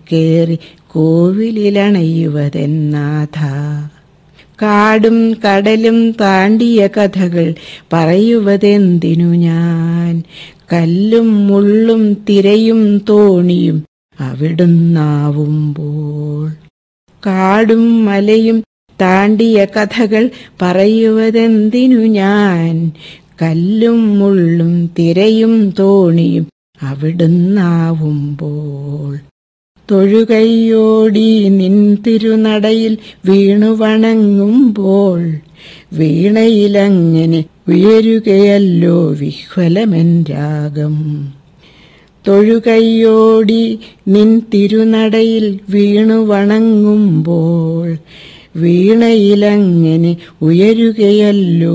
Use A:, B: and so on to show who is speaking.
A: കേറി കോവിലിലണയുവതെന്നാഥ കാടും കടലും താണ്ടിയ കഥകൾ പറയുവതെന്തിനു ഞാൻ കല്ലും മുള്ളും തിരയും തോണിയും അവിടുന്നാവുമ്പോൾ കാടും മലയും താണ്ടിയ കഥകൾ പറയുവതെന്തിനു ഞാൻ കല്ലും മുള്ളും തിരയും തോണിയും അവിടുന്നാവുമ്പോൾ തൊഴുകൈയോടി നിൻ തിരുനടയിൽ വീണു വണങ്ങുമ്പോൾ വീണയിലങ്ങനെ ഉയരുകയല്ലോ വിഹ്വലമെൻ രാഗം തൊഴുകൈയോടി നിൻ തിരുനടയിൽ വീണു വണങ്ങുമ്പോൾ വീണയിലങ്ങനെ ഉയരുകയല്ലോ